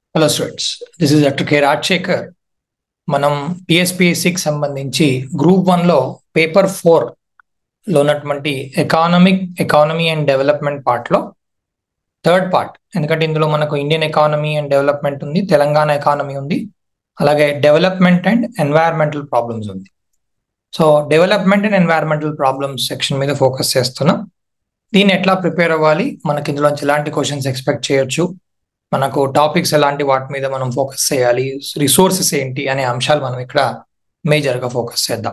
hello students this is doctor K Rajasekhar మనం టిఎస్పిఎస్సికి సంబంధించి గ్రూప్ వన్లో పేపర్ ఫోర్ లో ఉన్నటువంటి ఎకానమిక్ ఎకానమీ అండ్ డెవలప్మెంట్ పార్ట్లో థర్డ్ పార్ట్ ఎందుకంటే ఇందులో మనకు ఇండియన్ ఎకానమీ అండ్ డెవలప్మెంట్ ఉంది తెలంగాణ ఎకానమీ ఉంది అలాగే డెవలప్మెంట్ అండ్ ఎన్వైరన్మెంటల్ ప్రాబ్లమ్స్ ఉంది so development and environmental problems section మీద ఫోకస్ చేస్తున్నాం దీన్ని ఎట్లా ప్రిపేర్ అవ్వాలి మనకి ఇందులోంచి ఎలాంటి క్వశ్చన్స్ ఎక్స్పెక్ట్ చేయొచ్చు మనకు టాపిక్స్ ఎలాంటి వాటి మీద మనం ఫోకస్ చేయాలి రిసోర్సెస్ ఏంటి అనే అంశాలు మనం ఇక్కడ మేజర్గా ఫోకస్ చేద్దాం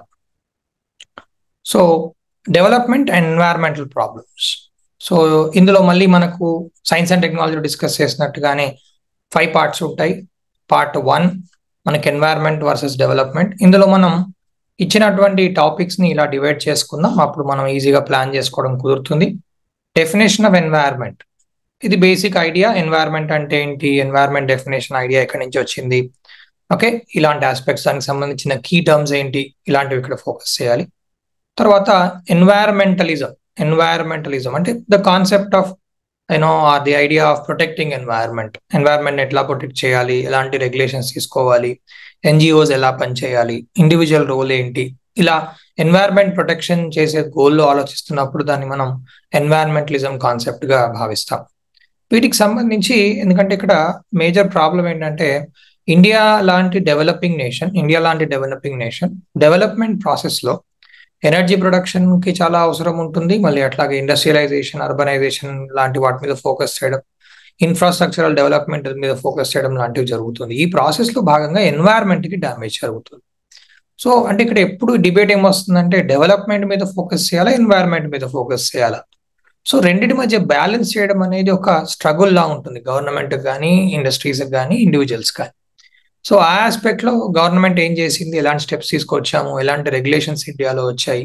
so development and environmental problems so ఇందులో మళ్ళీ మనకు సైన్స్ అండ్ టెక్నాలజీ డిస్కస్ చేసినట్టుగానే ఫైవ్ పార్ట్స్ ఉంటాయి పార్ట్ వన్ మనకి ఎన్వైరన్మెంట్ వర్సెస్ డెవలప్మెంట్ ఇందులో మనం ఇచ్చినటువంటి టాపిక్స్ని ఇలా డివైడ్ చేసుకుందాం అప్పుడు మనం ఈజీగా ప్లాన్ చేసుకోవడం కుదురుతుంది డెఫినేషన్ ఆఫ్ ఎన్వైరన్మెంట్ ఇది బేసిక్ ఐడియా ఎన్వైరన్మెంట్ అంటే ఏంటి ఎన్వైరన్మెంట్ డెఫినేషన్ ఐడియా ఎక్కడి నుంచి వచ్చింది ఓకే ఇలాంటి ఆస్పెక్ట్స్ దానికి సంబంధించిన కీ టర్మ్స్ ఏంటి ఇలాంటివి ఇక్కడ ఫోకస్ చేయాలి తర్వాత ఎన్వైరన్మెంటలిజం ఎన్వైరన్మెంటలిజం అంటే the concept of you know or the idea of protecting environment environment ఎట్లా ప్రొటెక్ట్ చేయాలి ఎలాంటి రెగ్యులేషన్స్ తీసుకోవాలి ఎన్జిఓస్ ఎలా పనిచేయాలి ఇండివిజువల్ రోల్ ఏంటి ఇలా ఎన్వైరన్మెంట్ ప్రొటెక్షన్ చేసే గోల్లో ఆలోచిస్తున్నప్పుడు దాన్ని మనం ఎన్వైరన్మెంటలిజం కాన్సెప్ట్ గా భావిస్తాం వీటికి సంబంధించి ఎందుకంటే ఇక్కడ మేజర్ ప్రాబ్లం ఏంటంటే ఇండియా లాంటి డెవలపింగ్ నేషన్ ఇండియా లాంటి డెవలపింగ్ నేషన్ డెవలప్మెంట్ ప్రాసెస్లో ఎనర్జీ ప్రొడక్షన్ కి చాలా అవసరం ఉంటుంది మళ్ళీ అట్లాగే ఇండస్ట్రియలైజేషన్ అర్బనైజేషన్ లాంటి వాటి మీద ఫోకస్ చేయడం ఇన్ఫ్రాస్ట్రక్చరల్ డెవలప్మెంట్ మీద ఫోకస్ చేయడం లాంటివి జరుగుతుంది ఈ ప్రాసెస్ లో భాగంగా ఎన్వైరన్మెంట్ కి డ్యామేజ్ జరుగుతుంది సో అంటే ఇక్కడ ఎప్పుడు డిబేట్ ఏమొస్తుందంటే డెవలప్మెంట్ మీద ఫోకస్ చేయాలా ఎన్వైరన్మెంట్ మీద ఫోకస్ చేయాలా సో రెండింటి మధ్య బ్యాలెన్స్ చేయడం అనేది ఒక స్ట్రగుల్ లా ఉంటుంది గవర్నమెంట్ కానీ ఇండస్ట్రీస్ కానీ ఇండివిజువల్స్ కానీ సో ఆ ఆస్పెక్ట్ లో గవర్నమెంట్ ఏం చేసింది ఎలాంటి స్టెప్స్ తీసుకొచ్చాము ఎలాంటి రెగ్యులేషన్స్ ఇండియాలో వచ్చాయి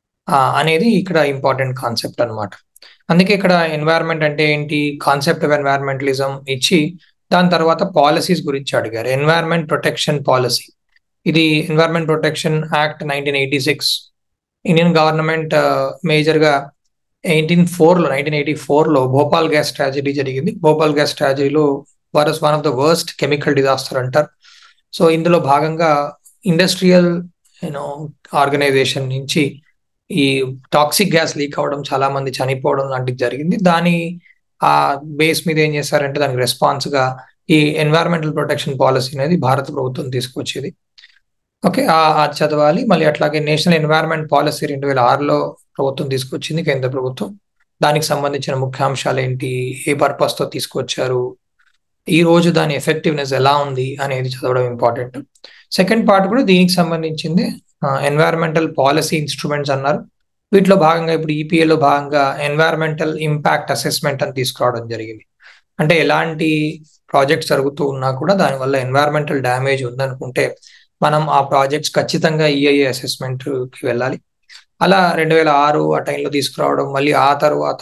అనేది ఇక్కడ ఇంపార్టెంట్ కాన్సెప్ట్ అనమాట అందుకే ఇక్కడ ఎన్వైరన్మెంట్ అంటే ఏంటి కాన్సెప్ట్ ఆఫ్ ఎన్వైరన్మెంటలిజం ఇచ్చి దాని తర్వాత పాలసీస్ గురించి అడిగారు ఎన్వైరన్మెంట్ ప్రొటెక్షన్ పాలసీ ఇది environment protection act nineteen eighty six Indian government మేజర్గా ఎయిటీన్ ఫోర్లో నైన్టీన్ ఎయిటీ ఫోర్లో భోపాల్ గ్యాస్ ట్రాజడీ జరిగింది భోపాల్ గ్యాస్ ట్రాజడీలో was one of the worst chemical disaster అంటారు సో ఇందులో భాగంగా ఇండస్ట్రియల్ యూనో ఆర్గనైజేషన్ నుంచి ఈ టాక్సిక్ గ్యాస్ లీక్ అవ్వడం చాలా మంది చనిపోవడం లాంటిది జరిగింది దాని ఆ బేస్ మీద ఏం చేశారంటే దానికి రెస్పాన్స్ గా ఈ ఎన్వైరన్మెంటల్ ప్రొటెక్షన్ పాలసీ అనేది భారత ప్రభుత్వం తీసుకొచ్చేది ఓకే అది చదవాలి మళ్ళీ అట్లాగే నేషనల్ ఎన్వైరన్మెంట్ పాలసీ రెండు వేల ఆరులో ప్రభుత్వం తీసుకొచ్చింది కేంద్ర ప్రభుత్వం దానికి సంబంధించిన ముఖ్యాంశాలు ఏంటి ఏ పర్పస్ తో తీసుకొచ్చారు ఈ రోజు దాని ఎఫెక్టివ్నెస్ ఎలా ఉంది అనేది చదవడం ఇంపార్టెంట్ సెకండ్ పార్ట్ కూడా దీనికి సంబంధించింది ఎన్వైరన్మెంటల్ పాలసీ ఇన్స్ట్రుమెంట్స్ అన్నారు వీటిలో భాగంగా ఇప్పుడు ఈపీఏలో భాగంగా ఎన్వైరన్మెంటల్ ఇంపాక్ట్ అసెస్మెంట్ అని తీసుకురావడం జరిగింది అంటే ఎలాంటి ప్రాజెక్ట్స్ జరుగుతూ ఉన్నా కూడా దానివల్ల ఎన్వైరన్మెంటల్ డ్యామేజ్ ఉందనుకుంటే మనం ఆ ప్రాజెక్ట్స్ ఖచ్చితంగా ఈఐఏ అసెస్మెంట్కి వెళ్ళాలి అలా రెండు వేల ఆరు ఆ టైంలో తీసుకురావడం మళ్ళీ ఆ తర్వాత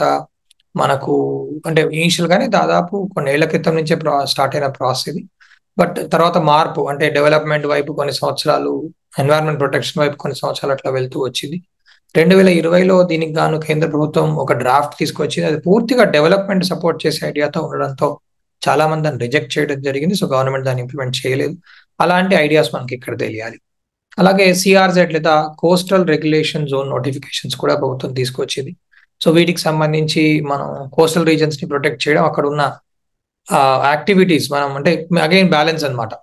మనకు అంటే ఇనిషియల్ గానే దాదాపు కొన్నేళ్ల క్రితం నుంచే స్టార్ట్ అయిన ప్రాసెస్ ఇది బట్ తర్వాత మార్పు అంటే డెవలప్మెంట్ వైపు కొన్ని సంవత్సరాలు ఎన్వైరన్మెంట్ ప్రొటెక్షన్ వైపు కొన్ని సంవత్సరాలు అట్లా వెళ్తూ వచ్చింది రెండు వేల ఇరవైలో దీనికి గాను కేంద్ర ప్రభుత్వం ఒక డ్రాఫ్ట్ తీసుకొచ్చింది అది పూర్తిగా డెవలప్మెంట్ సపోర్ట్ చేసే ఐడియాతో ఉండడంతో చాలా మంది దాన్ని రిజెక్ట్ చేయడం జరిగింది సో గవర్నమెంట్ దాన్ని ఇంప్లిమెంట్ చేయలేదు అలాంటి ఐడియాస్ మనకి ఇక్కడ తెలియాలి అలాగే సిఆర్జెడ్ లేదా కోస్టల్ రెగ్యులేషన్ జోన్ నోటిఫికేషన్స్ కూడా ప్రభుత్వం తీసుకొచ్చింది సో వీటికి సంబంధించి మనం కోస్టల్ రీజన్స్ ని ప్రొటెక్ట్ చేయడం అక్కడ ఉన్న యాక్టివిటీస్ మనం అంటే అగైన్ బ్యాలెన్స్ అనమాట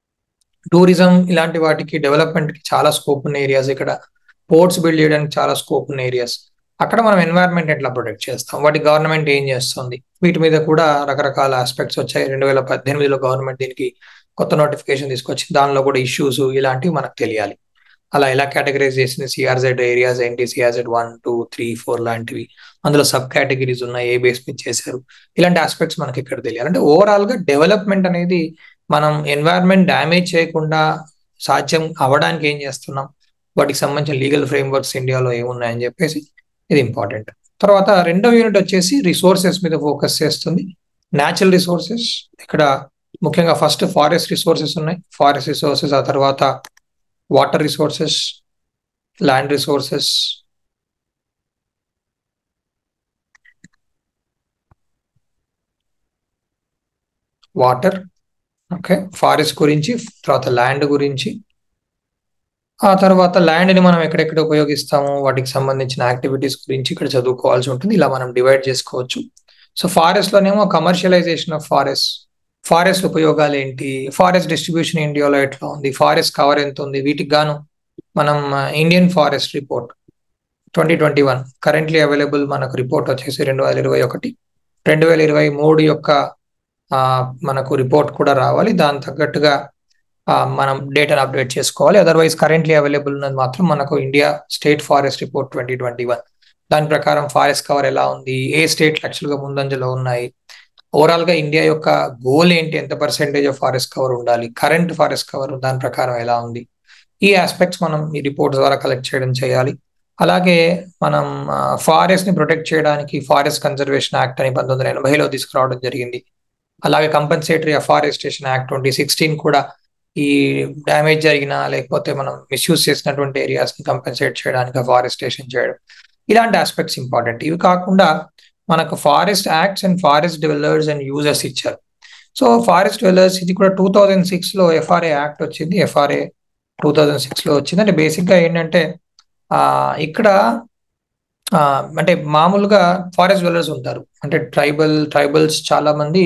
టూరిజం ఇలాంటి వాటికి డెవలప్మెంట్ కి చాలా స్కోప్ ఉన్న ఏరియాస్ ఇక్కడ పోర్ట్స్ బిల్డ్ చేయడానికి చాలా స్కోప్ ఉన్న ఏరియాస్ అక్కడ మనం ఎన్వైరన్మెంట్ ఎట్లా ప్రొటెక్ట్ చేస్తాం వాటి గవర్నమెంట్ ఏం చేస్తుంది వీటి మీద కూడా రకరకాల ఆస్పెక్ట్స్ వచ్చాయి రెండు వేల పద్దెనిమిదిలో గవర్నమెంట్ దీనికి కొత్త నోటిఫికేషన్ తీసుకొచ్చి దానిలో కూడా ఇష్యూస్ ఇలాంటివి మనకు తెలియాలి అలా ఎలా కేటగరైజ్ చేసింది సిఆర్జెడ్ ఏరియాస్ ఏంటి CRZ one two three four లాంటివి అందులో సబ్ కేటగిరీస్ ఉన్నాయి ఏ బేస్ మీద చేశారు ఇలాంటి ఆస్పెక్ట్స్ మనకి ఇక్కడ తెలియాలి అంటే ఓవరాల్ గా డెవలప్మెంట్ అనేది మనం ఎన్వైరన్మెంట్ డ్యామేజ్ చేయకుండా సాధ్యం అవ్వడానికి ఏం చేస్తున్నాం వాటికి సంబంధించిన లీగల్ ఫ్రేమ్వర్క్స్ ఇండియాలో ఏమున్నాయని చెప్పేసి ఇది ఇంపార్టెంట్ తర్వాత రెండో యూనిట్ వచ్చేసి రిసోర్సెస్ మీద ఫోకస్ చేస్తుంది న్యాచురల్ రిసోర్సెస్ ఇక్కడ ముఖ్యంగా ఫస్ట్ ఫారెస్ట్ రిసోర్సెస్ ఉన్నాయి ఫారెస్ట్ రిసోర్సెస్ ఆ తర్వాత water resources land resources water okay forest గురించి తర్వాత ల్యాండ్ గురించి ఆ తర్వాత ల్యాండ్ని మనం ఎక్కడెక్కడ ఉపయోగిస్తాము వాటికి సంబంధించిన యాక్టివిటీస్ గురించి ఇక్కడ చదువుకోవాల్సి ఉంటుంది ఇలా మనం డివైడ్ చేసుకోవచ్చు సో ఫారెస్ట్ లోనేమో కమర్షియలైజేషన్ ఆఫ్ ఫారెస్ట్ ఫారెస్ట్ ఉపయోగాలు ఏంటి ఫారెస్ట్ డిస్ట్రిబ్యూషన్ ఇండియాలో ఎట్లా ఉంది ఫారెస్ట్ కవర్ ఎంత ఉంది వీటికి గాను మనం Indian forest report twenty twenty one currently available మనకు రిపోర్ట్ వచ్చేసి రెండు వేల ఇరవై ఒకటి రెండు వేల ఇరవై మూడు యొక్క మనకు రిపోర్ట్ కూడా రావాలి దాని తగ్గట్టుగా మనం డేటాను అప్డేట్ చేసుకోవాలి అదర్వైజ్ కరెంట్లీ అవైలబుల్ ఉన్నది మాత్రం మనకు India state forest report twenty twenty one దాని ప్రకారం ఫారెస్ట్ కవర్ ఎలా ఉంది ఏ స్టేట్లు యాక్చువల్గా ముందంజలో ఉన్నాయి ఓవరాల్ గా ఇండియా యొక్క గోల్ ఏంటి ఎంత పర్సెంటేజ్ ఆఫ్ ఫారెస్ట్ కవర్ ఉండాలి కరెంట్ ఫారెస్ట్ కవర్ దాని ప్రకారం ఎలా ఉంది ఈ ఆస్పెక్ట్స్ మనం ఈ రిపోర్ట్ ద్వారా కలెక్ట్ చేయడం చేయాలి అలాగే మనం ఫారెస్ట్ ని ప్రొటెక్ట్ చేయడానికి ఫారెస్ట్ కన్జర్వేషన్ యాక్ట్ అని పంతొమ్మిది వందల ఎనభైలో తీసుకురావడం జరిగింది అలాగే compensatory afforestation act twenty sixteen కూడా ఈ డ్యామేజ్ జరిగిన లేకపోతే మనం మిస్యూజ్ చేసినటువంటి ఏరియాస్ ని కంపెన్సేట్ చేయడానికి అఫారెస్టేషన్ చేయడం ఇలాంటి ఆస్పెక్ట్స్ ఇంపార్టెంట్ ఇవి కాకుండా మనకు forest acts and forest dwellers and users ఇచ్చారు సో ఫారెస్ట్ డెవలర్స్ ఇది కూడా టూ థౌజండ్ సిక్స్ లో ఎఫ్ఆర్ఏ యాక్ట్ వచ్చింది ఎఫ్ఆర్ఏ టూ థౌజండ్ సిక్స్ లో వచ్చింది అంటే బేసిక్ గా ఏంటంటే ఆ ఇక్కడ అంటే మామూలుగా ఫారెస్ట్ డెవలర్స్ ఉంటారు అంటే ట్రైబల్ ట్రైబల్స్ చాలా మంది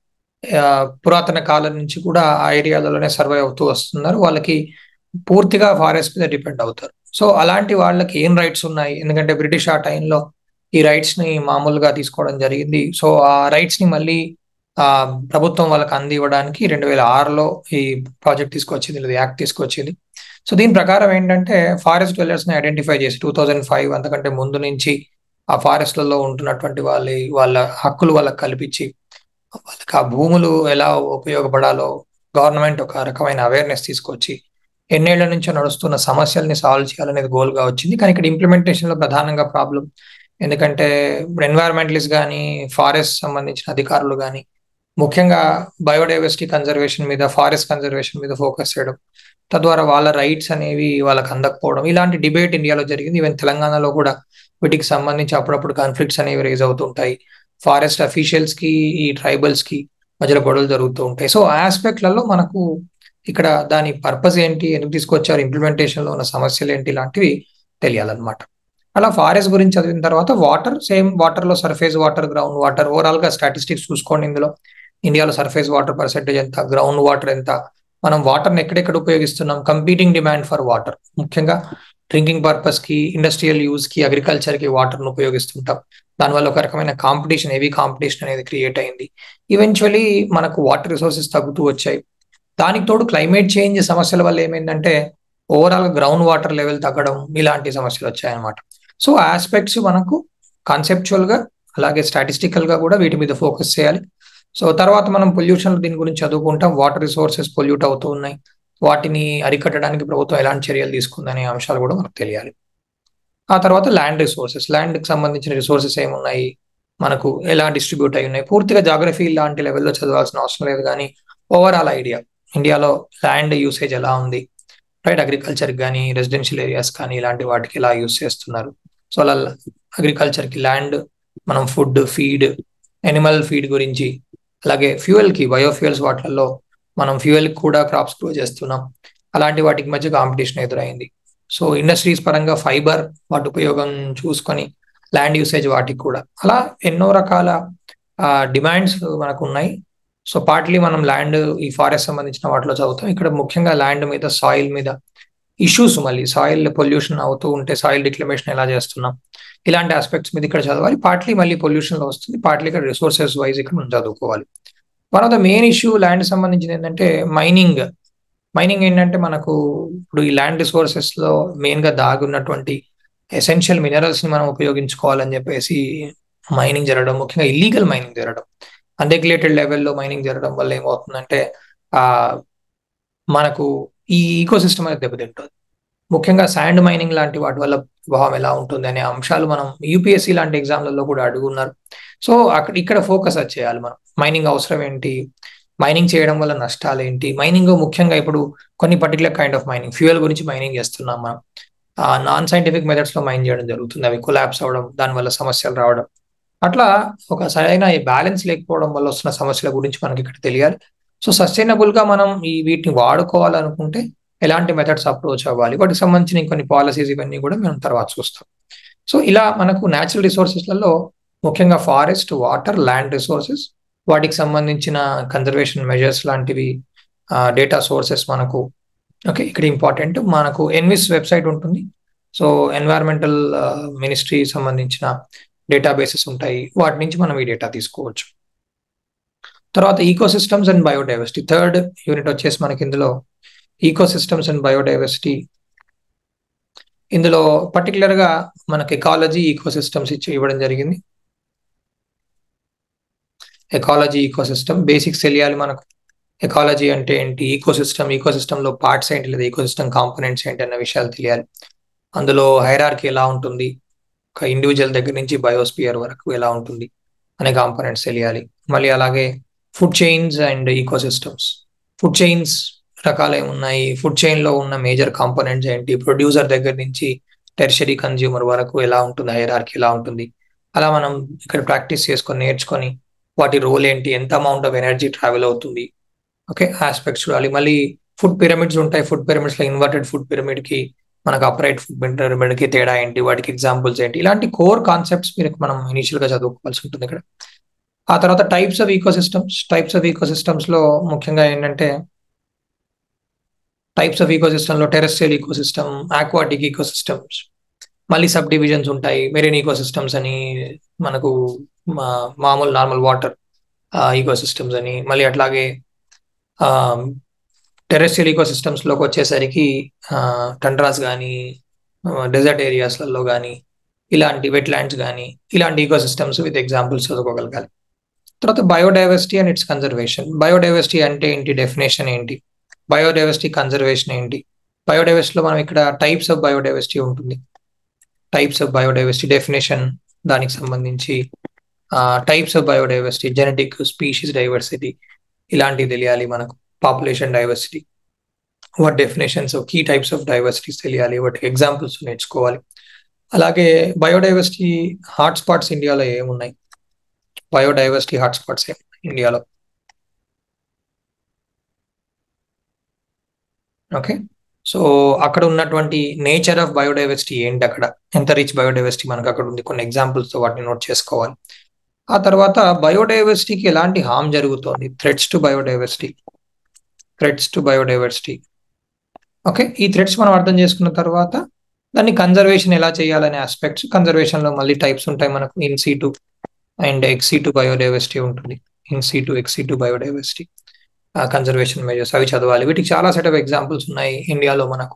పురాతన కాలం నుంచి కూడా ఆ ఏరియాలలోనే సర్వే అవుతూ వస్తున్నారు వాళ్ళకి పూర్తిగా ఫారెస్ట్ మీద డిపెండ్ అవుతారు సో అలాంటి వాళ్ళకి ఏం రైట్స్ ఉన్నాయి ఎందుకంటే బ్రిటిష్ ఆ టైంలో ఈ రైట్స్ ని మామూలుగా తీసుకోవడం జరిగింది సో ఆ రైట్స్ ని మళ్ళీ ఆ ప్రభుత్వం వాళ్ళకి అంది ఇవ్వడానికి రెండు వేల ఆరులో ఈ ప్రాజెక్ట్ తీసుకొచ్చింది లేదా యాక్ట్ తీసుకొచ్చింది సో దీని ప్రకారం ఏంటంటే ఫారెస్ట్ డెవలర్స్ ని ఐడెంటిఫై చేసి టూ థౌజండ్ ఫైవ్ అంతకంటే ముందు నుంచి ఆ ఫారెస్ట్లలో ఉంటున్నటువంటి వాళ్ళ వాళ్ళ హక్కులు వాళ్ళకి కల్పించి వాళ్ళకి ఆ భూములు ఎలా ఉపయోగపడాలో గవర్నమెంట్ ఒక రకమైన అవేర్నెస్ తీసుకొచ్చి ఎన్నేళ్ల నుంచో నడుస్తున్న సమస్యల్ని సాల్వ్ చేయాలనేది గోల్గా వచ్చింది కానీ ఇక్కడ ఇంప్లిమెంటేషన్ లో ప్రధానంగా ప్రాబ్లం ఎందుకంటే ఇప్పుడు ఎన్వైరన్మెంటలిస్ట్ కానీ ఫారెస్ట్ సంబంధించిన అధికారులు కానీ ముఖ్యంగా బయోడైవర్సిటీ కన్జర్వేషన్ మీద ఫారెస్ట్ కన్జర్వేషన్ మీద ఫోకస్ చేయడం తద్వారా వాళ్ళ రైట్స్ అనేవి వాళ్ళకి అందకపోవడం ఇలాంటి డిబేట్ ఇండియాలో జరిగింది ఈవెన్ తెలంగాణలో కూడా వీటికి సంబంధించి అప్పుడప్పుడు కాన్ఫ్లిక్ట్స్ అనేవి రేజ్ అవుతుంటాయి ఫారెస్ట్ అఫీషియల్స్ కి ఈ ట్రైబల్స్ కి మధ్యలో గొడవలు జరుగుతూ ఉంటాయి సో ఆస్పెక్ట్లలో మనకు ఇక్కడ దాని పర్పస్ ఏంటి ఎందుకు తీసుకొచ్చారు ఇంప్లిమెంటేషన్ లో ఉన్న సమస్యలు ఏంటి ఇలాంటివి తెలియాలన్నమాట అలా ఫారెస్ట్ గురించి చదివిన తర్వాత వాటర్ సేమ్ వాటర్ లో surface water ground water overall గా స్టాటిస్టిక్స్ చూసుకోండి ఇందులో ఇండియాలో సర్ఫేస్ వాటర్ పర్సెంటేజ్ ఎంత గ్రౌండ్ వాటర్ ఎంత మనం వాటర్ని ఎక్కడెక్కడ ఉపయోగిస్తున్నాం కంపీటింగ్ డిమాండ్ ఫర్ వాటర్ ముఖ్యంగా డ్రింకింగ్ పర్పస్ కి ఇండస్ట్రియల్ యూజ్ కి అగ్రికల్చర్ కి వాటర్ను ఉపయోగిస్తుంటాం దానివల్ల ఒక రకమైన కాంపిటీషన్ హెవీ కాంపిటీషన్ అనేది క్రియేట్ అయింది ఈవెన్చువలీ మనకు వాటర్ రిసోర్సెస్ తగ్గుతూ వచ్చాయి దానికి తోడు క్లైమేట్ చేంజ్ సమస్యల వల్ల ఏమైందంటే ఓవరాల్ గ్రౌండ్ వాటర్ లెవెల్ తగ్గడం ఇలాంటి సమస్యలు వచ్చాయన్నమాట సో ఆస్పెక్ట్స్ మనకు కాన్సెప్చువల్ గా అలాగే స్టాటిస్టికల్ గా కూడా వీటి మీద ఫోకస్ చేయాలి సో తర్వాత మనం పొల్యూషన్ దీని గురించి చదువుకుంటాం వాటర్ రిసోర్సెస్ పొల్యూట్ అవుతూ ఉన్నాయి వాటిని అరికట్టడానికి ప్రభుత్వం ఎలాంటి చర్యలు తీసుకుందనే అంశాలు కూడా మనకు తెలియాలి ఆ తర్వాత ల్యాండ్ రిసోర్సెస్ ల్యాండ్కి సంబంధించిన రిసోర్సెస్ ఏమున్నాయి మనకు ఎలా డిస్ట్రిబ్యూట్ అయి ఉన్నాయి పూర్తిగా జాగ్రఫీ లాంటి లెవెల్లో చదవాల్సిన అవసరం లేదు కానీ ఓవరాల్ ఐడియా ఇండియాలో ల్యాండ్ యూసేజ్ ఎలా ఉంది రైట్ అగ్రికల్చర్ కానీ రెసిడెన్షియల్ ఏరియాస్ కానీ ఇలాంటి వాటికి ఎలా యూస్ చేస్తున్నారు సో అలా అగ్రికల్చర్కి ల్యాండ్ మనం ఫుడ్ ఫీడ్ ఎనిమల్ ఫీడ్ గురించి అలాగే ఫ్యూయల్కి బయోఫ్యూయల్స్ వాటిల్లో మనం ఫ్యూయల్ కూడా క్రాప్స్ గ్రో చేస్తున్నాం అలాంటి వాటికి మధ్య కాంపిటీషన్ ఎదురైంది సో ఇండస్ట్రీస్ పరంగా ఫైబర్ వాటి ఉపయోగం చూసుకొని ల్యాండ్ యూసేజ్ వాటికి కూడా అలా ఎన్నో రకాల డిమాండ్స్ మనకు ఉన్నాయి సో పార్ట్లీ మనం ల్యాండ్ ఈ ఫారెస్ట్ సంబంధించిన వాటిలో చదువుతాం ఇక్కడ ముఖ్యంగా ల్యాండ్ మీద సాయిల్ మీద ఇష్యూస్ మళ్ళీ సాయిల్ పొల్యూషన్ అవుతూ ఉంటే సాయిల్ డిక్లమేషన్ ఎలా చేస్తున్నాం ఇలాంటి ఆస్పెక్ట్స్ మీద ఇక్కడ చదవాలి పార్ట్లీ మళ్ళీ పొల్యూషన్ లో వస్తుంది పార్ట్లీ ఇక్కడ రిసోర్సెస్ వైజ్ ఇక్కడ మనం చదువుకోవాలి one of the main issue land సంబంధించింది ఏంటంటే మైనింగ్ మైనింగ్ ఏంటంటే మనకు ఇప్పుడు ఈ ల్యాండ్ రిసోర్సెస్ లో మెయిన్ గా దాగి ఉన్నటువంటి ఎసెన్షియల్ మినరల్స్ ని మనం ఉపయోగించుకోవాలని చెప్పేసి మైనింగ్ జరగడం ముఖ్యంగా ఇల్లీగల్ మైనింగ్ జరగడం అన్రెగ్యులేటెడ్ లెవెల్లో మైనింగ్ జరగడం వల్ల ఏమవుతుందంటే ఆ మనకు ఈ ఈకో సిస్టమ్ అనేది దెబ్బతింటుంది ముఖ్యంగా శాండ్ మైనింగ్ లాంటి వాటి వల్ల ప్రభావం ఎలా ఉంటుంది అనే అంశాలు మనం యూపీఎస్సీ లాంటి ఎగ్జామ్లలో కూడా అడుగున్నారు సో అక్కడ ఇక్కడ ఫోకస్ చేయాలి మనం మైనింగ్ అవసరం ఏంటి మైనింగ్ చేయడం వల్ల నష్టాలు ఏంటి మైనింగ్ ముఖ్యంగా ఇప్పుడు కొన్ని particular kind of mining fuel గురించి మైనింగ్ చేస్తున్నాం మనం నాన్ సైంటిఫిక్ మెథడ్స్ లో మైన్ చేయడం జరుగుతుంది అవి కొలాప్స్ అవ్వడం దానివల్ల సమస్యలు రావడం అట్లా ఒక సరైన బ్యాలెన్స్ లేకపోవడం వల్ల వస్తున్న సమస్యల గురించి మనకి ఇక్కడ తెలియాలి సో సస్టైనబుల్గా మనం ఈ వీటిని వాడుకోవాలనుకుంటే ఎలాంటి మెథడ్స్ అప్రోచ్ అవ్వాలి వాటికి సంబంధించిన కొన్ని పాలసీస్ ఇవన్నీ కూడా మనం తర్వాత చూస్తాం సో ఇలా మనకు న్యాచురల్ రిసోర్సెస్లలో ముఖ్యంగా ఫారెస్ట్ వాటర్ ల్యాండ్ రిసోర్సెస్ వాటికి సంబంధించిన కన్జర్వేషన్ మెజర్స్ లాంటివి డేటా సోర్సెస్ మనకు ఓకే ఇక్కడ ఇంపార్టెంట్ మనకు ఎన్విస్ వెబ్సైట్ ఉంటుంది సో ఎన్వైరన్మెంటల్ మినిస్ట్రీ సంబంధించిన డేటాబేసెస్ ఉంటాయి వాటి నుంచి మనం ఈ డేటా తీసుకోవచ్చు తర్వాత eco systems and biodiversity third unit వచ్చేసి మనకి ఇందులో ఈకో సిస్టమ్స్ అండ్ బయోడైవర్సిటీ ఇందులో పర్టికులర్గా మనకి ఎకాలజీ ఈకో సిస్టమ్స్ ఇచ్చి ఇవ్వడం జరిగింది ఎకాలజీ ఈకో సిస్టమ్ బేసిక్స్ తెలియాలి మనకు ఎకాలజీ అంటే ఏంటి ఈకో సిస్టమ్ ఈకో సిస్టంలో పార్ట్స్ ఏంటి లేదా ఈకో సిస్టమ్ కాంపోనెంట్స్ ఏంటి అన్న విషయాలు తెలియాలి అందులో హైరార్కీ ఎలా ఉంటుంది ఒక ఇండివిజువల్ దగ్గర నుంచి బయోస్పియర్ వరకు ఎలా ఉంటుంది అనే కాంపోనెంట్స్ తెలియాలి మళ్ళీ అలాగే food chains and eco systems food chains రకాలు ఏమున్నాయి ఫుడ్ చైన్ లో ఉన్న మేజర్ కాంపోనెంట్స్ ఏంటి ప్రొడ్యూసర్ దగ్గర నుంచి టెర్షరీ కన్జ్యూమర్ వరకు ఎలా ఉంటుంది హైరార్కీ ఎలా ఉంటుంది అలా మనం ఇక్కడ ప్రాక్టీస్ చేసుకొని నేర్చుకొని వాటి రోల్ ఏంటి ఎంత అమౌంట్ ఆఫ్ ఎనర్జీ ట్రావెల్ అవుతుంది ఓకే ఆస్పెక్ట్స్ చూడాలి మళ్ళీ ఫుడ్ పిరమిడ్స్ ఉంటాయి ఫుడ్ పిరమిడ్స్ లో ఇన్వర్టెడ్ ఫుడ్ పిరమిడ్ కి మనకు అప్రైట్ ఫుడ్ పిరమిడ్ కి తేడా ఏంటి వాటికి ఎగ్జాంపుల్స్ ఏంటి ఇలాంటి కోర్ కాన్సెప్ట్స్ మీరు మనం ఇనిషియల్ గా చదువుకోవాల్సి ఉంటుంది ఇక్కడ ఆ తర్వాత types of eco systems types of eco systems లో ముఖ్యంగా ఏంటంటే టైప్స్ ఆఫ్ ఈకో సిస్టమ్ లో terrestrial eco system aquatic eco systems మళ్ళీ సబ్ డివిజన్స్ ఉంటాయి మెరీన్ ఈకో సిస్టమ్స్ అని మనకు మామూలు నార్మల్ వాటర్ ఈకో సిస్టమ్స్ అని మళ్ళీ అట్లాగే టెరెస్ట్రియల్ ఈకో సిస్టమ్స్లోకి వచ్చేసరికి టండ్రాస్ కానీ డెజర్ట్ ఏరియాస్లలో కానీ ఇలాంటి వెట్ ల్యాండ్స్ కానీ ఇలాంటి ఈకో సిస్టమ్స్ విత్ ఎగ్జాంపుల్స్ చదువుకోగలగాలి తర్వాత biodiversity and its conservation biodiversity అంటే ఏంటి డెఫినేషన్ ఏంటి బయోడైవర్సిటీ కన్జర్వేషన్ ఏంటి బయోడైవర్సిటీలో మనం ఇక్కడ టైప్స్ ఆఫ్ బయోడైవర్సిటీ ఉంటుంది టైప్స్ ఆఫ్ బయోడైవర్సిటీ డెఫినేషన్ దానికి సంబంధించి types of biodiversity genetic species diversity ఇలాంటివి తెలియాలి మనకు పాపులేషన్ డైవర్సిటీ వాట్ డెఫినేషన్స్ కీ టైప్స్ ఆఫ్ డైవర్సిటీస్ తెలియాలి వాటికి ఎగ్జాంపుల్స్ నేర్చుకోవాలి అలాగే బయోడైవర్సిటీ హాట్స్పాట్స్ ఇండియాలో ఏమున్నాయి బయోడైవర్సిటీ హాట్స్పాట్స్ ఇండియాలో ఓకే సో అక్కడ ఉన్నటువంటి నేచర్ ఆఫ్ బయోడైవర్సిటీ ఏంటి అక్కడ ఎంత రిచ్ బయోడైవర్సిటీ మనకు అక్కడ ఉంది కొన్ని ఎగ్జాంపుల్స్తో వాటిని నోట్ చేసుకోవాలి ఆ తర్వాత బయోడైవర్సిటీకి ఎలాంటి హామ్ జరుగుతోంది threats to biodiversity threats to biodiversity okay ఈ థ్రెడ్స్ మనం అర్థం చేసుకున్న తర్వాత దాన్ని కన్జర్వేషన్ ఎలా చేయాలనే ఆస్పెక్ట్స్ కన్జర్వేషన్లో మళ్ళీ టైప్స్ ఉంటాయి మనకు in situ and ex situ biodiversity ఉంటుంది in situ ex situ biodiversity conservation measures అవి చదవాలి వీటికి చాలా సెట్ ఆఫ్ ఎగ్జాంపుల్స్ ఉన్నాయి ఇండియాలో మనకు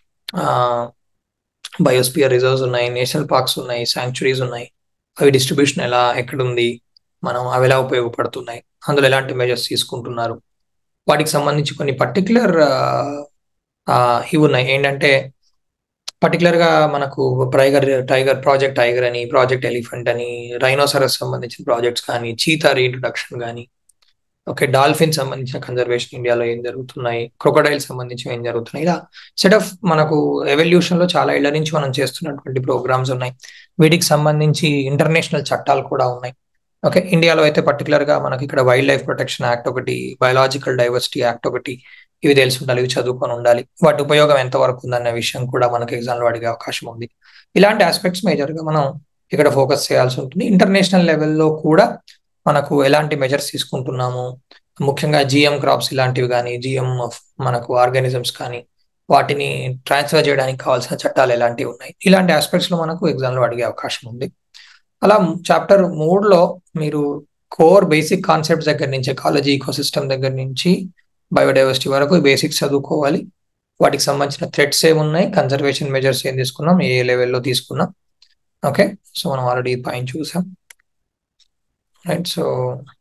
బయోస్పియర్ రిజర్వ్స్ ఉన్నాయి నేషనల్ పార్క్స్ ఉన్నాయి శాంక్చురీస్ ఉన్నాయి అవి డిస్ట్రిబ్యూషన్ ఎలా ఎక్కడుంది మనం అవి ఎలా ఉపయోగపడుతున్నాయి అందులో ఎలాంటి మెజర్స్ తీసుకుంటున్నారు వాటికి సంబంధించి కొన్ని పర్టికులర్ ఇవి ఉన్నాయి ఏంటంటే పర్టికులర్గా మనకు టైగర్ టైగర్ ప్రాజెక్ట్ టైగర్ అని ప్రాజెక్ట్ ఎలిఫెంట్ అని రైనోసరస్ సంబంధించిన ప్రాజెక్ట్స్ కానీ చీతా రీఇంట్రొడక్షన్ కానీ ఓకే డాల్ఫిన్ సంబంధించిన కన్జర్వేషన్ ఇండియాలో ఏం జరుగుతున్నాయి క్రొకడైల్ సంబంధించి ఏం జరుగుతున్నాయి ఇలా సెట్ ఆఫ్ మనకు ఎవల్యూషన్ లో చాలా ఏళ్ల నుంచి మనం చేస్తున్నటువంటి ప్రోగ్రామ్స్ ఉన్నాయి వీటికి సంబంధించి ఇంటర్నేషనల్ చట్టాలు కూడా ఉన్నాయి ఓకే ఇండియాలో అయితే పర్టికులర్ గా మనకి ఇక్కడ వైల్డ్ లైఫ్ ప్రొటెక్షన్ యాక్ట్ ఒకటి బయలాజికల్ డైవర్సిటీ యాక్ట్ ఒకటి ఇవి తెలిసి ఉండాలి ఇవి చదువుకొని ఉండాలి వాటి ఉపయోగం ఎంతవరకు ఉందన్న విషయం కూడా మనకి ఎగ్జామ్లో అడిగే అవకాశం ఉంది ఇలాంటి ఆస్పెక్ట్స్ మేజర్ గా మనం ఇక్కడ ఫోకస్ చేయాల్సి ఉంటుంది ఇంటర్నేషనల్ లెవెల్లో కూడా మనకు ఎలాంటి మెజర్స్ తీసుకుంటున్నాము ముఖ్యంగా జిఎం క్రాప్స్ ఇలాంటివి కానీ జిఎం మనకు ఆర్గానిజమ్స్ కానీ వాటిని ట్రాన్స్ఫర్ చేయడానికి కావాల్సిన చట్టాలు ఎలాంటివి ఉన్నాయి ఇలాంటి ఆస్పెక్ట్స్ లో మనకు ఎగ్జామ్లో అడిగే అవకాశం ఉంది అలా చాప్టర్ మూడులో మీరు కోర్ బేసిక్ కాన్సెప్ట్స్ దగ్గర నుంచి ఎకాలజీ ఈకోసిస్టమ్ దగ్గర నుంచి బయోడైవర్సిటీ వరకు బేసిక్స్ చదువుకోవాలి వాటికి సంబంధించిన థ్రెడ్స్ ఏమున్నాయి కన్జర్వేషన్ మెజర్స్ ఏం తీసుకున్నాం ఏ లెవెల్లో తీసుకున్నాం ఓకే సో మనం ఆల్రెడీ పాయింట్ చూసాం రైట్ సో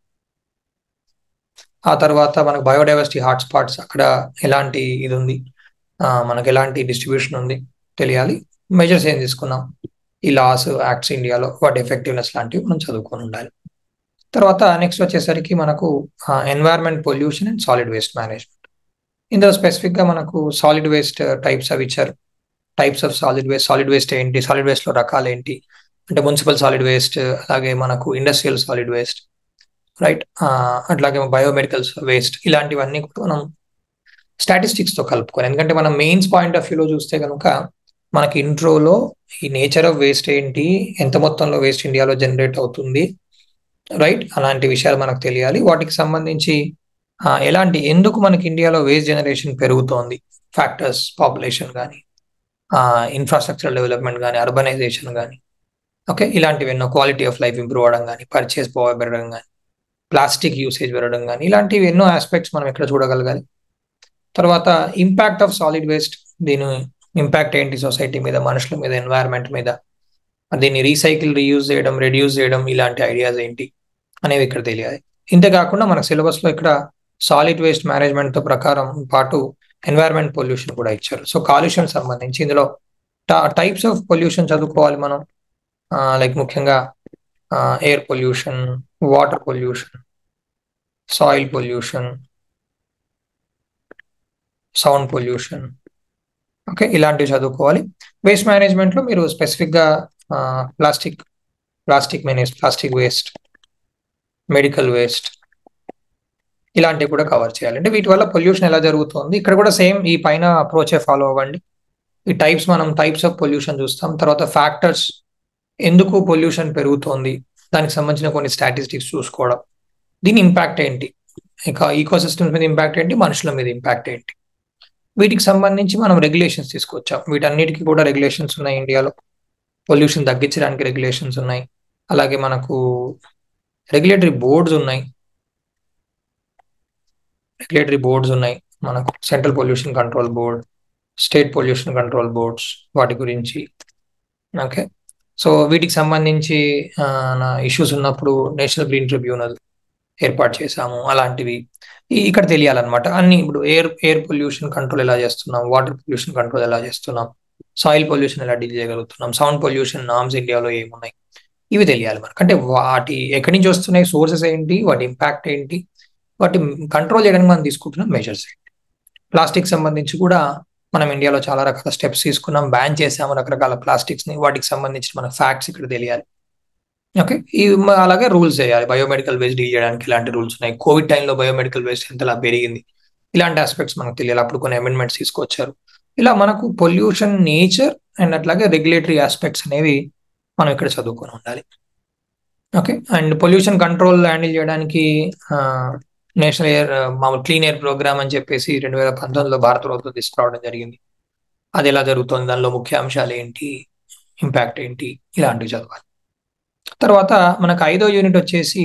ఆ తర్వాత మనకు బయోడైవర్సిటీ హాట్స్పాట్స్ అక్కడ ఎలాంటి ఇది ఉంది మనకు ఎలాంటి డిస్ట్రిబ్యూషన్ ఉంది తెలియాలి మెజర్స్ ఏం తీసుకున్నాం ఈ లాస్ యాక్ట్స్ ఇండియాలో వాటి ఎఫెక్టివ్నెస్ లాంటివి మనం చదువుకొని ఉండాలి తర్వాత నెక్స్ట్ వచ్చేసరికి మనకు environment pollution and solid waste management ఇందులో స్పెసిఫిక్గా మనకు సాలిడ్ వేస్ట్ టైప్స్ అవి ఇచ్చారు types of solid waste solid waste ఏంటి సాలిడ్ వేస్ట్లో రకాలు ఏంటి అంటే మున్సిపల్ సాలిడ్ వేస్ట్ అలాగే మనకు ఇండస్ట్రియల్ సాలిడ్ వేస్ట్ రైట్ అట్లాగే బయోమెడికల్స్ వేస్ట్ ఇలాంటివన్నీ కూడా మనం స్టాటిస్టిక్స్ తో కలుపుకొని ఎందుకంటే మనం మెయిన్స్ పాయింట్ ఆఫ్ వ్యూలో చూస్తే కనుక మనకి ఇంట్రోలో ఈ నేచర్ ఆఫ్ వేస్ట్ ఏంటి ఎంత మొత్తంలో వేస్ట్ ఇండియాలో జనరేట్ అవుతుంది రైట్ అలాంటి విషయాలు మనకు తెలియాలి వాటికి సంబంధించి ఎలాంటి ఎందుకు మనకి ఇండియాలో వేస్ట్ జనరేషన్ పెరుగుతోంది ఫ్యాక్టర్స్ పాపులేషన్ కానీ ఇన్ఫ్రాస్ట్రక్చర్ డెవలప్మెంట్ కానీ అర్బనైజేషన్ కానీ ఓకే ఇలాంటివి ఎన్నో క్వాలిటీ ఆఫ్ లైఫ్ ఇంప్రూవ్ అవడం కానీ పర్చేస్ పవర్ పెరగడం కానీ ప్లాస్టిక్ యూసేజ్ పెరగడం కానీ ఇలాంటివి ఎన్నో ఆస్పెక్ట్స్ మనం ఇక్కడ చూడగలగాలి తర్వాత ఇంపాక్ట్ ఆఫ్ సాలిడ్ వేస్ట్ దీని ఇంపాక్ట్ ఏంటి సొసైటీ మీద మనుషుల మీద ఎన్వైరన్మెంట్ మీద దీన్ని రీసైకిల్ రీయూజ్ చేయడం రెడ్యూస్ చేయడం ఇలాంటి ఐడియాస్ ఏంటి అనేవి ఇక్కడ తెలియాలి ఇంతేకాకుండా మన సిలబస్ లో ఇక్కడ సాలిడ్ వేస్ట్ మేనేజ్మెంట్ తో ప్రకారం పాటు ఎన్వైరన్మెంట్ పొల్యూషన్ కూడా ఇచ్చారు సో కాలుష్యం సంబంధించి ఇందులో టైప్స్ ఆఫ్ పొల్యూషన్ చదువుకోవాలి మనం లైక్ ముఖ్యంగా air pollution water pollution soil pollution sound pollution okay ఇలాంటివి చదువుకోవాలి వేస్ట్ మేనేజ్మెంట్ లో మీరు స్పెసిఫిక్ గా plastic plastic manage plastic waste medical waste ఇలాంటివి కూడా కవర్ చేయాలి అంటే వీటి వల్ల పొల్యూషన్ ఎలా జరుగుతుంది ఇక్కడ కూడా సేమ్ ఈ పైన అప్రోచే ఫాలో అవ్వండి ఈ టైప్స్ మనం టైప్స్ ఆఫ్ పొల్యూషన్ చూస్తాం తర్వాత ఫ్యాక్టర్స్ ఎందుకు పొల్యూషన్ పెరుగుతోంది దానికి సంబంధించిన కొన్ని స్టాటిస్టిక్స్ చూసుకోవడం దీని ఇంపాక్ట్ ఏంటి ఇక ఈకో సిస్టమ్స్ మీద ఇంపాక్ట్ ఏంటి మనుషుల మీద ఇంపాక్ట్ ఏంటి వీటికి సంబంధించి మనం రెగ్యులేషన్స్ తీసుకొచ్చాం వీటన్నిటికీ కూడా రెగ్యులేషన్స్ ఉన్నాయి ఇండియాలో పొల్యూషన్ తగ్గించడానికి రెగ్యులేషన్స్ ఉన్నాయి అలాగే మనకు రెగ్యులేటరీ బోర్డ్స్ ఉన్నాయి రెగ్యులేటరీ బోర్డ్స్ ఉన్నాయి మనకు central pollution control board state pollution control boards వాటి గురించి ఓకే సో వీటికి సంబంధించి ఇష్యూస్ ఉన్నప్పుడు నేషనల్ గ్రీన్ ట్రిబ్యునల్ ఏర్పాటు చేశాము అలాంటివి ఇక్కడ తెలియాలన్నమాట అన్ని ఇప్పుడు ఎయిర్ ఎయిర్ పొల్యూషన్ కంట్రోల్ ఎలా చేస్తున్నాం వాటర్ పొల్యూషన్ కంట్రోల్ ఎలా చేస్తున్నాం సాయిల్ పొల్యూషన్ ఎలా డీల్ చేయగలుగుతున్నాం సౌండ్ పొల్యూషన్ నామ్స్ ఇండియాలో ఏమున్నాయి ఇవి తెలియాలి మనకు అంటే వాటి ఎక్కడి నుంచి వస్తున్నాయి సోర్సెస్ ఏంటి వాటి ఇంపాక్ట్ ఏంటి వాటి కంట్రోల్ చేయడానికి మనం తీసుకుంటున్న మెజర్స్ ఏంటి ప్లాస్టిక్ సంబంధించి కూడా మనం ఇండియాలో చాలా రకాల స్టెప్స్ తీసుకున్నాం బ్యాన్ చేసాము రకరకాల ప్లాస్టిక్స్ ని వాటికి సంబంధించిన మన ఫ్యాక్ట్స్ ఇక్కడ తెలియాలి ఓకే ఇవి అలాగే రూల్స్ చేయాలి బయోమెడికల్ వేస్ట్ డీల్ చేయడానికి ఇలాంటి రూల్స్ ఉన్నాయి కోవిడ్ టైంలో బయోమెడికల్ వేస్ట్ ఎంతలా పెరిగింది ఇలాంటి ఆస్పెక్ట్స్ మనకు తెలియాలి అప్పుడు కొన్ని అమెండ్మెంట్స్ తీసుకొచ్చారు ఇలా మనకు పొల్యూషన్ నేచర్ అండ్ అట్లాగే రెగ్యులేటరీ ఆస్పెక్ట్స్ అనేవి మనం ఇక్కడ చదువుకొని ఉండాలి okay and pollution control handle చేయడానికి నేషనల్ ఎయిర్ మామూలు క్లీన్ ఎయిర్ ప్రోగ్రామ్ అని చెప్పేసి రెండు వేల పంతొమ్మిదిలో భారత ప్రభుత్వం తీసుకురావడం జరిగింది అది ఎలా జరుగుతుంది దానిలో ముఖ్య అంశాలు ఏంటి ఇంపాక్ట్ ఏంటి ఇలాంటివి చదవాలి తర్వాత మనకు ఐదో యూనిట్ వచ్చేసి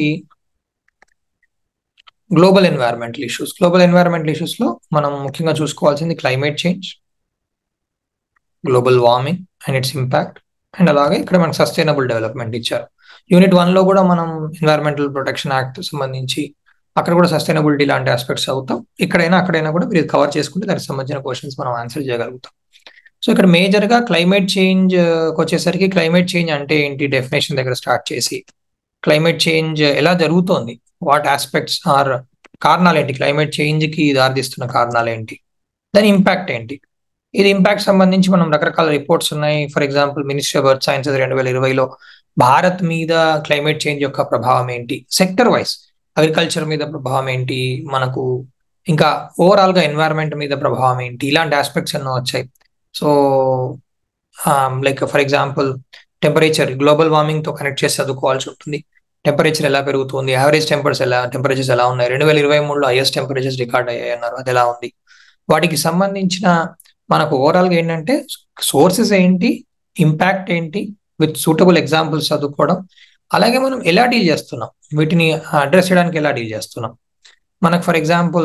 global environmental issues global environmental issues లో మనం ముఖ్యంగా చూసుకోవాల్సింది climate change global warming and its impact and అలాగే ఇక్కడ మనకు సస్టైనబుల్ డెవలప్మెంట్ ఇచ్చారు యూనిట్ వన్ లో కూడా మనం ఎన్వైరన్మెంటల్ ప్రొటెక్షన్ యాక్ట్ సంబంధించి అక్కడ కూడా సస్టైనబిలిటీ లాంటి ఆస్పెక్ట్స్ అవుతాం ఇక్కడైనా అక్కడైనా కూడా మీరు కవర్ చేసుకుంటే దానికి సంబంధించిన క్వశ్చన్స్ మనం ఆన్సర్ చేయగలుగుతాం సో ఇక్కడ మేజర్ గా క్లైమేట్ చేంజ్ వచ్చేసరికి క్లైమేట్ చేంజ్ అంటే ఏంటి డెఫినేషన్ దగ్గర స్టార్ట్ చేసి క్లైమేట్ చేంజ్ ఎలా జరుగుతోంది వాట్ ఆస్పెక్ట్స్ ఆర్ కారణాలు ఏంటి క్లైమేట్ చేంజ్ కి దారితీస్తున్న కారణాలు ఏంటి దాని ఇంపాక్ట్ ఏంటి ఇది ఇంపాక్ట్ సంబంధించి మనం రకరకాల రిపోర్ట్స్ ఉన్నాయి for example ministry of earth sciences రెండు వేల ఇరవైలో భారత్ మీద క్లైమేట్ చేంజ్ యొక్క ప్రభావం ఏంటి సెక్టర్ వైజ్ అగ్రికల్చర్ మీద ప్రభావం ఏంటి మనకు ఇంకా ఓవరాల్ గా ఎన్వైరన్మెంట్ మీద ప్రభావం ఏంటి ఇలాంటి ఆస్పెక్ట్స్ ఎన్నో వచ్చాయి so like for example temperature global warming తో కనెక్ట్ చేసి చదువుకోవాల్సి ఉంటుంది టెంపరేచర్ ఎలా పెరుగుతుంది యావరేజ్ టెంపరేచర్ ఎలా టెంపరేచర్స్ ఎలా ఉన్నాయి రెండు వేల ఇరవై మూడులో హైయెస్ట్ టెంపరేచర్స్ రికార్డ్ అయ్యాయి అన్నారు అది ఎలా ఉంది వాటికి సంబంధించిన మనకు ఓవరాల్ గా ఏంటంటే సోర్సెస్ ఏంటి ఇంపాక్ట్ ఏంటి విత్ సూటబుల్ ఎగ్జాంపుల్స్ చదువుకోవడం అలాగే మనం ఎలా డీల్ చేస్తున్నాం వీటిని అడ్రస్ చేయడానికి ఎలా డీల్ చేస్తున్నాం మనకు ఫర్ ఎగ్జాంపుల్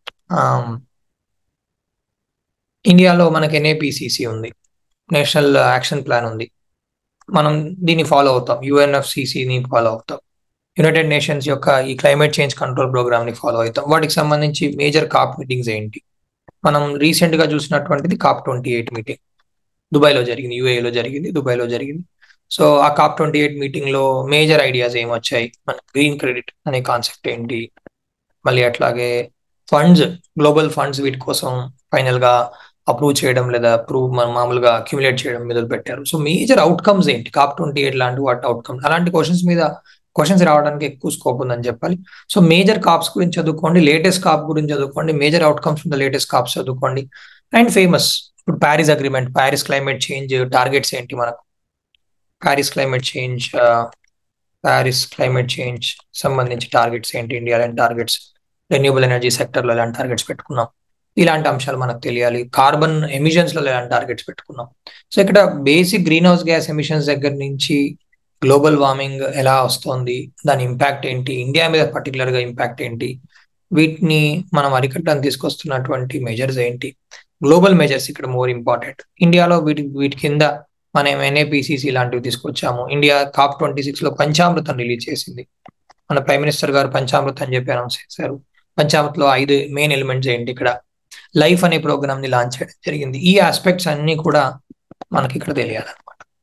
ఇండియాలో మనకి ఎన్ఏపిసిసి ఉంది నేషనల్ యాక్షన్ ప్లాన్ ఉంది మనం దీన్ని ఫాలో అవుతాం యుఎన్ఎఫ్సిసిని ఫాలో అవుతాం యునైటెడ్ నేషన్స్ యొక్క ఈ క్లైమేట్ చేంజ్ కంట్రోల్ ప్రోగ్రామ్ ని ఫాలో అవుతాం వాటికి సంబంధించి మేజర్ కాప్ మీటింగ్స్ ఏంటి మనం రీసెంట్ గా చూసినటువంటిది కాప్ ట్వంటీ ఎయిట్ మీటింగ్ దుబాయ్లో జరిగింది యుఏలో జరిగింది దుబాయ్లో జరిగింది సో ఆ కాప్ ట్వంటీ ఎయిట్ మీటింగ్ లో మేజర్ ఐడియాస్ ఏమొచ్చాయి మన గ్రీన్ క్రెడిట్ అనే కాన్సెప్ట్ ఏంటి మళ్ళీ అట్లాగే ఫండ్స్ గ్లోబల్ ఫండ్స్ వీటి కోసం ఫైనల్ గా అప్రూవ్ చేయడం లేదా అప్రూవ్ మామూలుగా అక్యుములేట్ చేయడం మొదలు పెట్టారు సో మేజర్ అవుట్కమ్స్ ఏంటి కాప్ ట్వంటీ ఎయిట్ లాంటి వాటి అవుట్కమ్స్ అలాంటి క్వశ్చన్స్ మీద క్వశ్చన్స్ రావడానికి ఎక్కువ స్కోప్ ఉందని చెప్పాలి సో మేజర్ కాప్స్ గురించి చదువుకోండి లేటెస్ట్ కాప్ గురించి చదువుకోండి మేజర్ అవుట్కమ్స్ ఉన్న లేటెస్ట్ కాప్స్ చదువుకోండి అండ్ ఫేమస్ ఇప్పుడు Paris agreement Paris climate change targets ఏంటి మనకు Paris climate change Paris climate change సంబంధించి టార్గెట్స్ ఏంటి ఇండియా టార్గెట్స్ రెన్యూబుల్ ఎనర్జీ సెక్టర్లో ఎలాంటి టార్గెట్స్ పెట్టుకున్నాం ఇలాంటి అంశాలు మనకు తెలియాలి కార్బన్ ఎమిషన్స్ లో ఎలాంటి టార్గెట్స్ పెట్టుకున్నాం సో ఇక్కడ basic greenhouse gas emissions దగ్గర నుంచి గ్లోబల్ వార్మింగ్ ఎలా వస్తుంది దాని ఇంపాక్ట్ ఏంటి ఇండియా మీద పర్టికులర్ గా ఇంపాక్ట్ ఏంటి వీటిని మనం అరికట్టడానికి తీసుకొస్తున్నటువంటి మెజర్స్ ఏంటి గ్లోబల్ మెజర్స్ ఇక్కడ మోర్ ఇంపార్టెంట్ ఇండియాలో వీటి వీటి కింద మనం ఎన్ఏపిసిసి ఇలాంటివి తీసుకొచ్చాము ఇండియా కాప్ ట్వంటీ సిక్స్ లో పంచామృతం రిలీజ్ చేసింది మన ప్రైమ్ మినిస్టర్ గారు పంచామృతం అని చెప్పి అనౌన్స్ చేశారు పంచామృతలో ఐదు మెయిన్ ఎలిమెంట్స్ ఏంటి ఇక్కడ లైఫ్ అనే ప్రోగ్రామ్ ని లాంచ్ చేయడం జరిగింది ఈ ఆస్పెక్ట్స్ అన్ని కూడా మనకి ఇక్కడ తెలియాలన్నమాట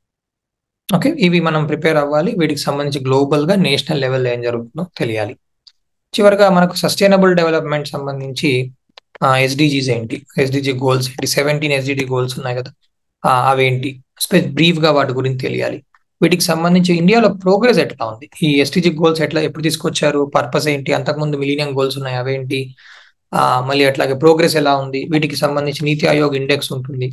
ఓకే ఇవి మనం ప్రిపేర్ అవ్వాలి వీటికి సంబంధించి గ్లోబల్ గా నేషనల్ లెవెల్ ఏం జరుగుతుందో తెలియాలి చివరిగా మనకు సస్టైనబుల్ డెవలప్మెంట్ సంబంధించి ఎస్డిజీస్ ఏంటి ఎస్డిజి గోల్స్ ఏంటి సెవెంటీన్ ఎస్డిజి గోల్స్ ఉన్నాయి కదా అవేంటి బ్రీఫ్ గా వాటి గురించి తెలియాలి వీటికి సంబంధించి ఇండియాలో ప్రోగ్రెస్ ఎట్లా ఉంది ఈ ఎస్టీజీ గోల్స్ ఎట్లా ఎప్పుడు తీసుకొచ్చారు పర్పస్ ఏంటి అంతకుముందు మిలీనియం గోల్స్ ఉన్నాయి అవేంటి మళ్ళీ అట్లాగే ప్రోగ్రెస్ ఎలా ఉంది వీటికి సంబంధించి నీతి ఆయోగ్ ఇండెక్స్ ఉంటుంది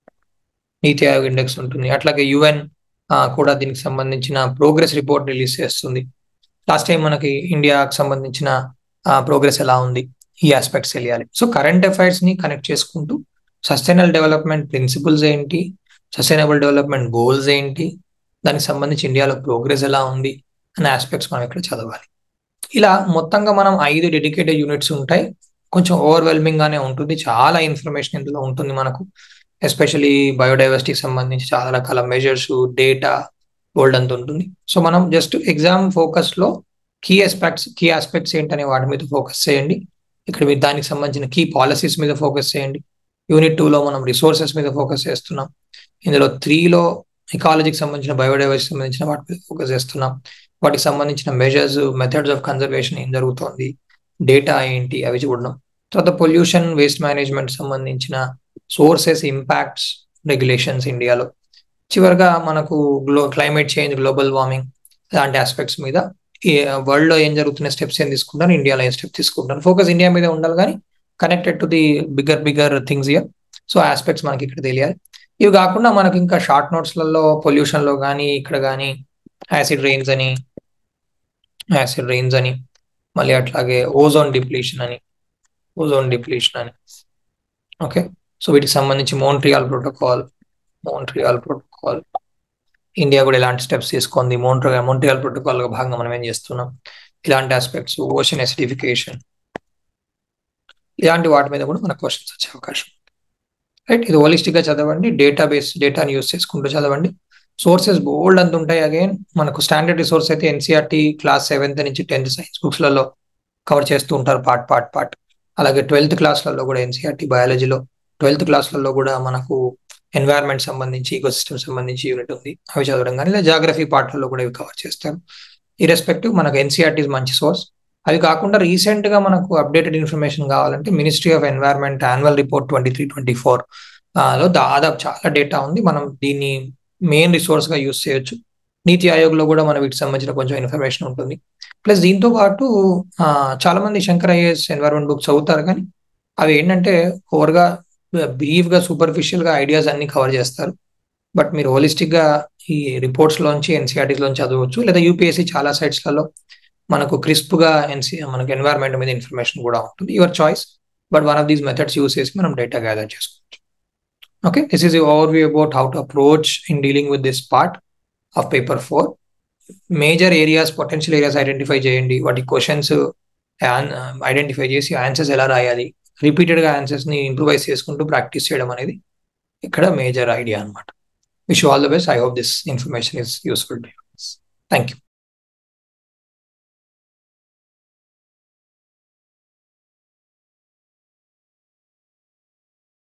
నీతి ఆయోగ్ ఇండెక్స్ ఉంటుంది అట్లాగే యుఎన్ కూడా దీనికి సంబంధించిన ప్రోగ్రెస్ రిపోర్ట్ రిలీజ్ చేస్తుంది లాస్ట్ టైం మనకి ఇండియాకి సంబంధించిన ప్రోగ్రెస్ ఎలా ఉంది ఈ ఆస్పెక్ట్స్ తెలియాలి సో కరెంట్ అఫైర్స్ ని కనెక్ట్ చేసుకుంటూ సస్టైనబుల్ డెవలప్మెంట్ ప్రిన్సిపల్స్ ఏంటి సస్టైనబుల్ డెవలప్మెంట్ గోల్స్ ఏంటి దానికి సంబంధించి ఇండియాలో ప్రోగ్రెస్ ఎలా ఉంది అనే ఆస్పెక్ట్స్ మనం ఇక్కడ చదవాలి ఇలా మొత్తంగా మనం ఐదు డెడికేటెడ్ యూనిట్స్ ఉంటాయి కొంచెం ఓవర్వెల్మింగ్ గానే ఉంటుంది చాలా ఇన్ఫర్మేషన్ ఇందులో ఉంటుంది మనకు ఎస్పెషలీ బయోడైవర్సిటీకి సంబంధించి చాలా రకాల మెజర్స్ డేటా బోల్డ్ అంత ఉంటుంది సో మనం జస్ట్ ఎగ్జామ్ ఫోకస్ లో కీ ఆస్పెక్ట్స్ కీ ఆస్పెక్ట్స్ ఏంటనే వాటి మీద ఫోకస్ చేయండి ఇక్కడ మీరు దానికి సంబంధించిన కీ పాలసీస్ మీద ఫోకస్ చేయండి యూనిట్ టూలో మనం రిసోర్సెస్ మీద ఫోకస్ చేస్తున్నాం ఇందులో త్రీలో ఇకాలజీకి సంబంధించిన బయోడైవర్సిటీ సంబంధించిన వాటి మీద ఫోకస్ చేస్తున్నాం వాటికి సంబంధించిన మెజర్స్ మెథడ్స్ ఆఫ్ కన్జర్వేషన్ ఏం జరుగుతోంది డేటా ఏంటి అవి చూడడం తర్వాత పొల్యూషన్ వేస్ట్ మేనేజ్మెంట్ సంబంధించిన సోర్సెస్ ఇంపాక్ట్స్ రెగ్యులేషన్స్ ఇండియాలో చివరిగా మనకు గ్లో క్లైమేట్ చేంజ్ గ్లోబల్ వార్మింగ్ లాంటి ఆస్పెక్ట్స్ మీద ఈ వరల్డ్ లో ఏం జరుగుతున్న స్టెప్స్ ఏం తీసుకుంటారు ఇండియాలో ఏం స్టెప్ తీసుకుంటారు ఫోకస్ ఇండియా మీద ఉండాలి కానీ connected to the bigger bigger things year so aspects మనకి ఇక్కడ తెలియాలి ఇవి కాకుండా మనకి ఇంకా షార్ట్ నోట్స్లలో పొల్యూషన్ లో కానీ ఇక్కడ కానీ యాసిడ్ రెయిన్స్ అని యాసిడ్ రెయిన్స్ అని మళ్ళీ అట్లాగే ఓజోన్ డిప్లీషన్ అని ఓజోన్ డిప్లీషన్ అని ఓకే సో వీటికి సంబంధించి Montreal protocol Montreal protocol India కూడా ఎలాంటి స్టెప్స్ తీసుకుంది మోంట్రియల్ మోంట్రియాల్ ప్రోటోకాల్ భాగంగా మనం ఏం చేస్తున్నాం ఇలాంటి ఆస్పెక్ట్స్ ఓషన్ ఎసిడిఫికేషన్ ఇలాంటి వాటి మీద కూడా మనకు క్వశ్చన్స్ వచ్చే అవకాశం రైట్ ఇది హోలిస్టిక్ గా చదవండి డేటా బేస్ డేటాని యూస్ చేసుకుంటూ చదవండి సోర్సెస్ బోల్డ్ అంత ఉంటాయి అగైన్ మనకు స్టాండర్డ్ రిసోర్స్ అయితే ఎన్సీఆర్టీ క్లాస్ సెవెంత్ నుంచి టెన్త్ సైన్స్ బుక్స్లలో కవర్ చేస్తూ ఉంటారు పార్ట్ పార్ట్ పార్ట్ అలాగే ట్వెల్త్ క్లాస్లలో కూడా ఎన్సీఆర్టీ బయాలజీలో ట్వెల్త్ క్లాస్లలో కూడా మనకు ఎన్వైరన్మెంట్ సంబంధించి ఈకో సిస్టమ్ సంబంధించి యూనిట్ ఉంది అవి చదవడం కానీ లేదా జాగ్రఫీ పార్ట్లలో కూడా ఇవి కవర్ చేస్తారు ఈ రెస్పెక్టివ్ మనకు ఎన్సీఆర్టీ మంచి సోర్స్ అవి కాకుండా రీసెంట్ గా మనకు అప్డేటెడ్ ఇన్ఫర్మేషన్ కావాలంటే ministry of environment annual report twenty three twenty four లో దాదాపు చాలా డేటా ఉంది మనం దీన్ని మెయిన్ రిసోర్స్ గా యూస్ చేయొచ్చు నీతి ఆయోగ్ లో కూడా మన వీటికి సంబంధించిన కొంచెం ఇన్ఫర్మేషన్ ఉంటుంది ప్లస్ దీంతో పాటు చాలా మంది శంకర్ ఐఏఎస్ ఎన్వైరన్మెంట్ బుక్స్ చదువుతారు కానీ అవి ఏంటంటే ఓవర్గా బ్రీఫ్ గా సూపర్ఫిషియల్ గా ఐడియాస్ అన్ని కవర్ చేస్తారు బట్ మీరు హోలిస్టిక్ గా ఈ రిపోర్ట్స్ లోంచి ఎన్సీఆర్టీస్ లోంచి చదవచ్చు లేదా యూపీఎస్సీ చాలా సైట్స్ లలో మనకు క్రిస్ప్ గా ఎన్సీ మనకు ఎన్వైరన్మెంట్ మీద ఇన్ఫర్మేషన్ కూడా ఉంటుంది your choice but one of these methods use చేసి మనం డేటా గ్యాదర్ చేసుకోవచ్చు okay this is overview about how to approach in dealing with this part of paper four major areas potential areas identify చేయండి వాటి questions identify చేసి answers ఎలా రాయాలి repeated గా answers ని ఇంప్రూవైజ్ చేసుకుంటూ ప్రాక్టీస్ చేయడం అనేది ఇక్కడ మేజర్ ఐడియా అనమాట wish all the best I hope this information is useful thank you